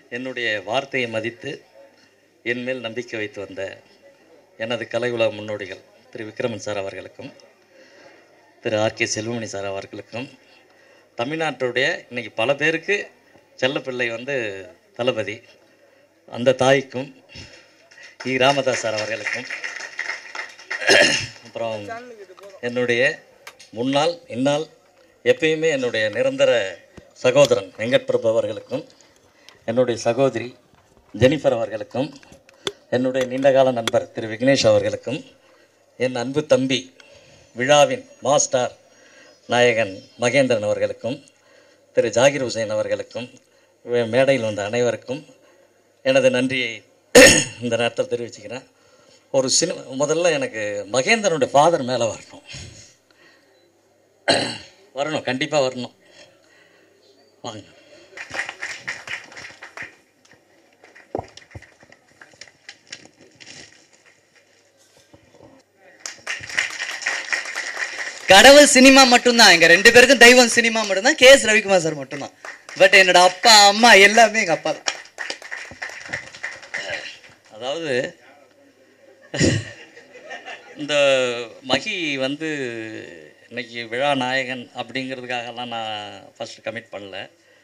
என்னுடைய வார்த்தையை மதித்து என் மேல் நம்பிக்கை வைத்து வந்த எனது கலை உலக முன்னோடிகள் திரு விக்ரமன் சார் அவர்களுக்கும் திரு ஆர் கே செல்வமணி சார் அவர்களுக்கும் தமிழ்நாட்டுடைய இன்னைக்கு பல பேருக்கு செல்லப்பிள்ளை வந்து தளபதி அந்த தாய்க்கும் இ ராமதாஸ் சார் அவர்களுக்கும் அப்புறம் என்னுடைய முன்னாள் இந்நாள் எப்பயுமே என்னுடைய நிரந்தர சகோதரன் வெங்கட் பிரபு அவர்களுக்கும் என்னுடைய சகோதரி ஜெனிஃபர் அவர்களுக்கும் என்னுடைய நீண்டகால நண்பர் திரு விக்னேஷ் அவர்களுக்கும் என் அன்பு தம்பி விழாவின் மாஸ்டார் நாயகன் மகேந்திரன் அவர்களுக்கும் திரு ஜாகிர் ஹுசைன் அவர்களுக்கும் வே- மேடையில் வந்த அனைவருக்கும் எனது நன்றியை இந்த நேரத்தில் தெரிவிச்சுக்கிறேன் ஒரு சினிமா முதல்ல எனக்கு மகேந்திரனுடைய ஃபாதர் மேலே வரணும் வரணும் கண்டிப்பாக வரணும் வாங்க கடவுள் சினிமா மட்டும்தான் எங்க ரெண்டு பேருக்கும் தெய்வம் சினிமா மட்டும்தான் கே எஸ் ரவிக்குமார் சார் மட்டும்தான் பட் என்னோட அப்பா அம்மா எல்லாமே எங்க அப்பா தான் அதாவது இந்த மகி வந்து இன்னைக்கு விழா நாயகன் அப்படிங்கிறதுக்காகலாம் நான் ஃபர்ஸ்ட் கமிட் பண்ணல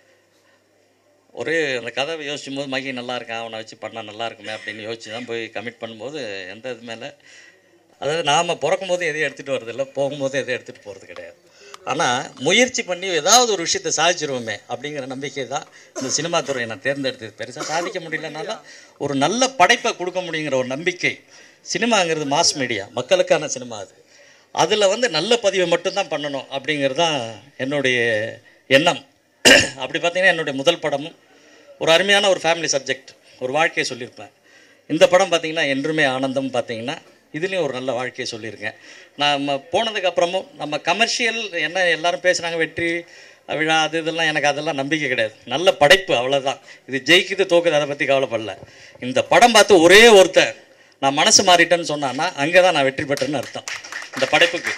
ஒரே அந்த கதை யோசிக்கும் போது மகி நல்லா இருக்கான் அவனை வச்சு பண்ணால் நல்லா இருக்குமே அப்படின்னு யோசிச்சு தான் போய் கமிட் பண்ணும்போது எந்த இது மேலே அதாவது நாம் பிறக்கும் போது எதையும் எடுத்துகிட்டு வரதில்லை போகும்போது எதையும் எடுத்துகிட்டு போகிறது கிடையாது ஆனால் முயற்சி பண்ணி ஏதாவது ஒரு விஷயத்தை சாதிச்சிருவோமே அப்படிங்கிற நம்பிக்கை தான் இந்த சினிமா துறையை நான் தேர்ந்தெடுத்தது பெருசாக சாதிக்க முடியலனாலும் ஒரு நல்ல படைப்பை கொடுக்க முடியுங்கிற ஒரு நம்பிக்கை சினிமாங்கிறது மாஸ் மீடியா மக்களுக்கான சினிமா அது அதில் வந்து நல்ல பதிவை மட்டும்தான் பண்ணணும் அப்படிங்கிறது தான் என்னுடைய எண்ணம் அப்படி பார்த்தீங்கன்னா என்னுடைய முதல் படமும் ஒரு அருமையான ஒரு ஃபேமிலி சப்ஜெக்ட் ஒரு வாழ்க்கையை சொல்லியிருப்பேன் இந்த படம் பார்த்தீங்கன்னா என்றுமே ஆனந்தம் பார்த்தீங்கன்னா இதுலேயும் ஒரு நல்ல வாழ்க்கையை சொல்லியிருக்கேன் நம்ம போனதுக்கு அப்புறமும் நம்ம கமர்ஷியல் என்ன எல்லாரும் பேசுகிறாங்க வெற்றி விழா அது இதெல்லாம் எனக்கு அதெல்லாம் நம்பிக்கை கிடையாது நல்ல படைப்பு அவ்வளோதான் இது ஜெயிக்குது தோக்குது அதை பற்றி கவலைப்படல இந்த படம் பார்த்து ஒரே ஒருத்தர் நான் மனசு மாறிட்டேன்னு சொன்னான்னா அங்கே தான் நான் வெற்றி பெற்றேன்னு அர்த்தம் இந்த படைப்புக்கு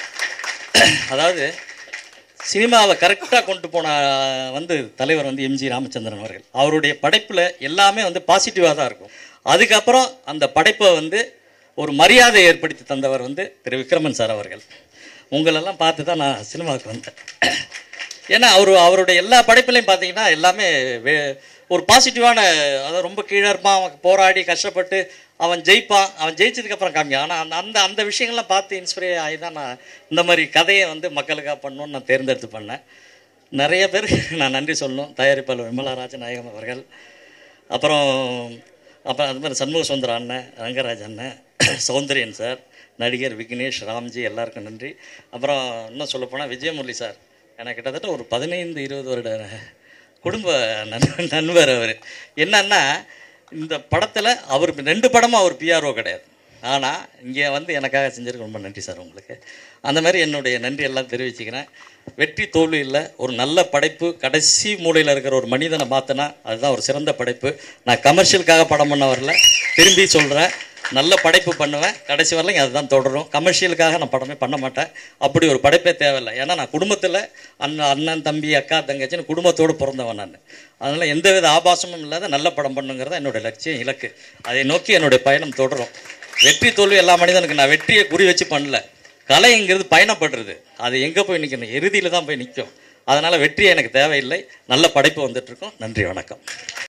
அதாவது சினிமாவை கரெக்டாக கொண்டு போன வந்து தலைவர் வந்து எம்ஜி ராமச்சந்திரன் அவர்கள் அவருடைய படைப்பில் எல்லாமே வந்து பாசிட்டிவாக தான் இருக்கும் அதுக்கப்புறம் அந்த படைப்பை வந்து ஒரு மரியாதை ஏற்படுத்தி தந்தவர் வந்து திரு விக்ரமன் சார் அவர்கள் உங்களெல்லாம் பார்த்து தான் நான் சினிமாவுக்கு வந்தேன் ஏன்னா அவர் அவருடைய எல்லா படைப்புலையும் பார்த்தீங்கன்னா எல்லாமே வே ஒரு பாசிட்டிவான அதாவது ரொம்ப கீழே இருப்பான் அவன் போராடி கஷ்டப்பட்டு அவன் ஜெயிப்பான் அவன் ஜெயிச்சதுக்கு அப்புறம் காமி ஆனால் அந்த அந்த அந்த விஷயங்கள்லாம் பார்த்து இன்ஸ்பயர் ஆகி தான் நான் இந்த மாதிரி கதையை வந்து மக்களுக்காக பண்ணணும்னு நான் தேர்ந்தெடுத்து பண்ணேன் நிறைய பேர் நான் நன்றி சொல்லணும் தயாரிப்பாளர் விமலா ராஜநாயகம் அவர்கள் அப்புறம் அப்புறம் அது மாதிரி சண்முக சுந்தரம் அண்ணன் ரங்கராஜ் அண்ணன் சௌந்தரியன் சார் நடிகர் விக்னேஷ் ராம்ஜி எல்லாருக்கும் நன்றி அப்புறம் இன்னும் சொல்லப்போனால் விஜயமுரளி சார் எனக்கு கிட்டத்தட்ட ஒரு பதினைந்து இருபது வருட குடும்ப நண்பர் நண்பர் அவர் என்னன்னா இந்த படத்தில் அவர் ரெண்டு படமும் அவர் பிஆர்ஓ கிடையாது ஆனால் இங்கே வந்து எனக்காக செஞ்சதுக்கு ரொம்ப நன்றி சார் உங்களுக்கு அந்த மாதிரி என்னுடைய நன்றி எல்லாம் தெரிவிச்சுக்கிறேன் வெற்றி தோல்வி இல்லை ஒரு நல்ல படைப்பு கடைசி மூலையில் இருக்கிற ஒரு மனிதனை மாற்றினா அதுதான் ஒரு சிறந்த படைப்பு நான் கமர்ஷியலுக்காக படம் பண்ண வரல திரும்பி சொல்கிறேன் நல்ல படைப்பு பண்ணுவேன் கடைசி வரலையும் அதுதான் தொடரும் கமர்ஷியலுக்காக நான் படமே பண்ண மாட்டேன் அப்படி ஒரு படைப்பே தேவையில்லை ஏன்னா நான் குடும்பத்தில் அண்ணன் அண்ணன் தம்பி அக்கா தங்கச்சின்னு குடும்பத்தோடு பிறந்தவன் நான் அதனால் எந்தவித ஆபாசமும் இல்லாத நல்ல படம் பண்ணுங்கிறது என்னுடைய லட்சியம் இலக்கு அதை நோக்கி என்னுடைய பயணம் தொடரும் வெற்றி தோல்வி எல்லா மனிதனுக்கு நான் வெற்றியை குறி வச்சு பண்ணல கலைங்கிறது பயணப்படுறது அது எங்கே போய் நிற்கணும் இறுதியில் தான் போய் நிற்கும் அதனால் வெற்றி எனக்கு தேவையில்லை நல்ல படைப்பு வந்துட்டு இருக்கோம் நன்றி வணக்கம்